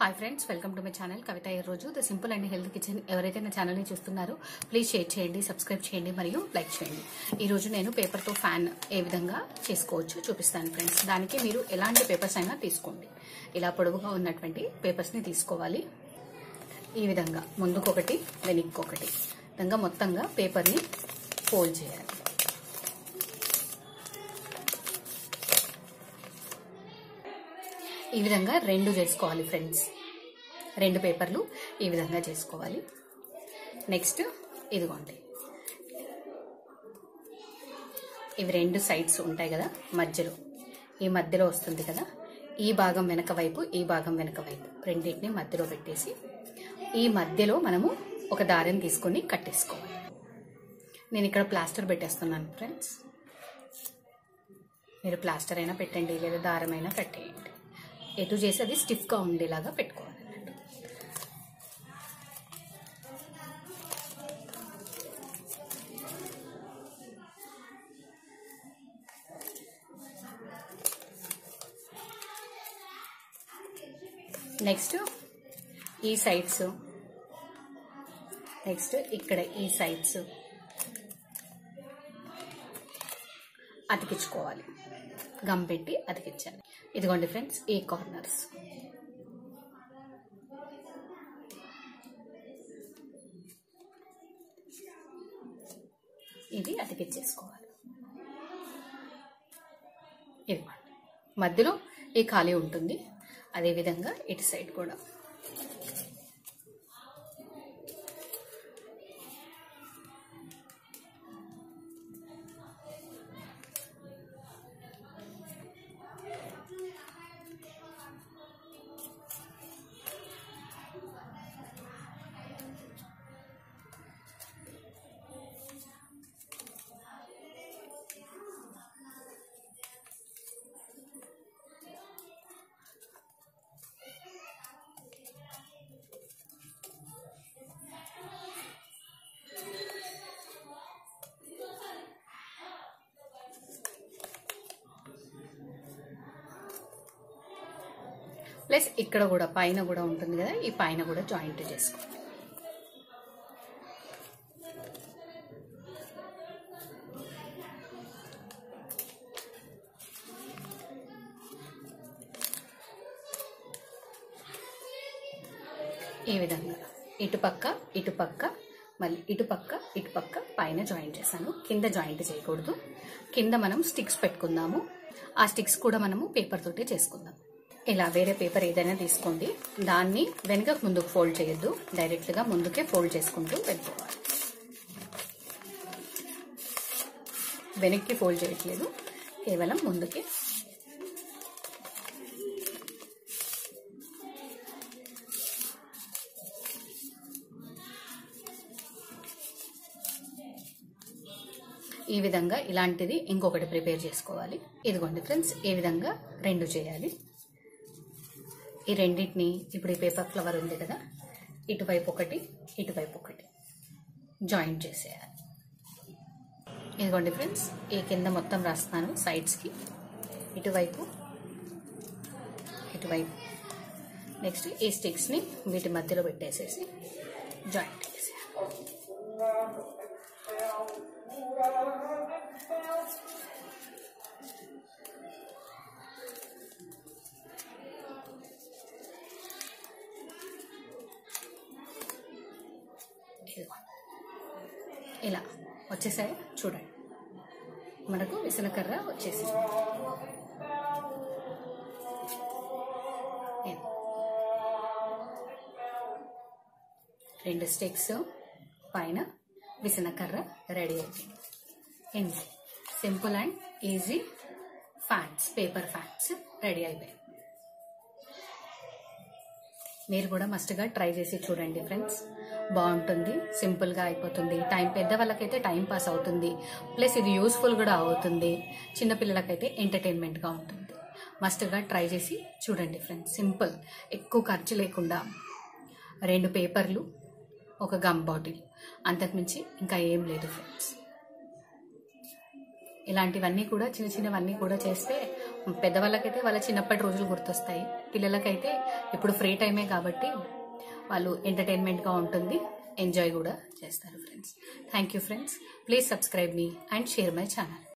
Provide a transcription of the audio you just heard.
hi friends welcome to my channel Kavitha ఈ రోజు the simple and health kitchen ఎవరైతే నా ఛానల్ని చూస్తున్నారో ప్లీజ్ షేర్ చేయండి సబ్స్క్రైబ్ చేయండి మరియు లైక్ చేయండి ఈ రోజు నేను పేపర్తో ఫ్యాన్ ఏ విధంగా చేసుకోవచ్చో చూపిస్తాను ఫ్రెండ్స్ దానికి మీరు ఎలాంటి పేపర్స్ అయినా తీసుకోండి ఇలా పొడవుగా ఉన్నటువంటి పేపర్స్ని తీసుకోవాలి ఈ విధంగా ముందుకొకటి వెనక్కొకటి విధంగా మొత్తంగా పేపర్ని ఫోల్డ్ చేయాలి ఈ విధంగా రెండు చేసుకోవాలి ఫ్రెండ్స్ రెండు పేపర్లు ఈ విధంగా చేసుకోవాలి నెక్స్ట్ ఇదిగోండి ఇవి రెండు సైడ్స్ ఉంటాయి కదా మధ్యలో ఈ మధ్యలో వస్తుంది కదా ఈ భాగం వెనక వైపు ఈ భాగం వెనక వైపు రెండింటిని మధ్యలో పెట్టేసి ఈ మధ్యలో మనము ఒక దారం తీసుకొని కట్టేసుకోవాలి నేను ఇక్కడ ప్లాస్టర్ పెట్టేస్తున్నాను ఫ్రెండ్స్ మీరు ప్లాస్టర్ అయినా పెట్టండి లేదా దారం అయినా కట్టేయండి ఎటు చేసి అది స్టిఫ్గా ఉండేలాగా పెట్టుకోవాలి అన్నట్టు నెక్స్ట్ ఈ సైడ్స్ నెక్స్ట్ ఇక్కడ ఈ సైడ్స్ అతికించుకోవాలి గమ్ పెట్టి అతికించాలి ఇదిగోండి ఫ్రెండ్స్ ఈ కార్నర్స్ ఇది అతికిచ్చేసుకోవాలి ఇదిగోండి మధ్యలో ఈ ఖాళీ ఉంటుంది అదేవిధంగా ఇటు సైడ్ కూడా ప్లస్ ఇక్కడ కూడా పైన కూడా ఉంటుంది కదా ఈ పైన కూడా జాయింట్ చేసుకోవాలి ఈ విధంగా ఇటుపక్క ఇటుపక్క మళ్ళీ ఇటుపక్క ఇటుపక్క పైన జాయింట్ చేశాను కింద జాయింట్ చేయకూడదు కింద మనం స్టిక్స్ పెట్టుకుందాము ఆ స్టిక్స్ కూడా మనము పేపర్ తోటే చేసుకుందాం ఇలా వేరే పేపర్ ఏదైనా తీసుకోండి దాన్ని వెనుక ముందుకు ఫోల్డ్ చేయొద్దు డైరెక్ట్గా ముందుకే ఫోల్డ్ చేసుకుంటూ వెళ్ళిపోవాలి వెనక్కి ఫోల్డ్ చేయట్లేదు కేవలం ముందుకే ఈ విధంగా ఇలాంటిది ఇంకొకటి ప్రిపేర్ చేసుకోవాలి ఇదిగోండి ఫ్రెండ్స్ ఈ విధంగా రెండు చేయాలి ఈ రెండింటిని ఇప్పుడు ఈ పేపర్ ఫ్లవర్ ఉంది కదా ఇటువైపు ఒకటి ఇటువైపు ఒకటి జాయింట్ చేసేయాలి ఇదిగోండి ఫ్రెండ్స్ ఈ కింద మొత్తం రాస్తాను సైడ్స్కి ఇటువైపు ఇటువైపు నెక్స్ట్ ఈ స్టిక్స్ని వీటి మధ్యలో పెట్టేసేసి జాయింట్ చేసేయాలి ఇలా వచ్చేసాయి చూడండి మనకు విసనకర్ర వచ్చేసింది రెండు స్టిక్స్ పైన విసనకర్ర రెడీ అయిపోయింది ఏంటి simple and easy fans paper fans ready అయిపోయాయి మీరు కూడా మస్ట్గా ట్రై చేసి చూడండి ఫ్రెండ్స్ బాగుంటుంది సింపుల్గా అయిపోతుంది టైం పెద్ద వాళ్ళకైతే టైం పాస్ అవుతుంది ప్లస్ ఇది యూస్ఫుల్ కూడా అవుతుంది చిన్నపిల్లలకైతే ఎంటర్టైన్మెంట్గా ఉంటుంది మస్ట్గా ట్రై చేసి చూడండి ఫ్రెండ్స్ సింపుల్ ఎక్కువ ఖర్చు లేకుండా రెండు పేపర్లు ఒక గమ్ బాటిల్ అంతకుమించి ఇంకా ఏం లేదు ఫ్రెండ్స్ ఇలాంటివన్నీ కూడా చిన్న చిన్నవన్నీ కూడా చేస్తే పెద్దవాళ్ళకైతే వాళ్ళ చిన్నప్పటి రోజులు గుర్తొస్తాయి పిల్లలకైతే ఇప్పుడు ఫ్రీ టైమే కాబట్టి వాళ్ళు ఎంటర్టైన్మెంట్గా ఉంటుంది ఎంజాయ్ కూడా చేస్తారు friends thank you friends please subscribe మీ అండ్ షేర్ మై ఛానల్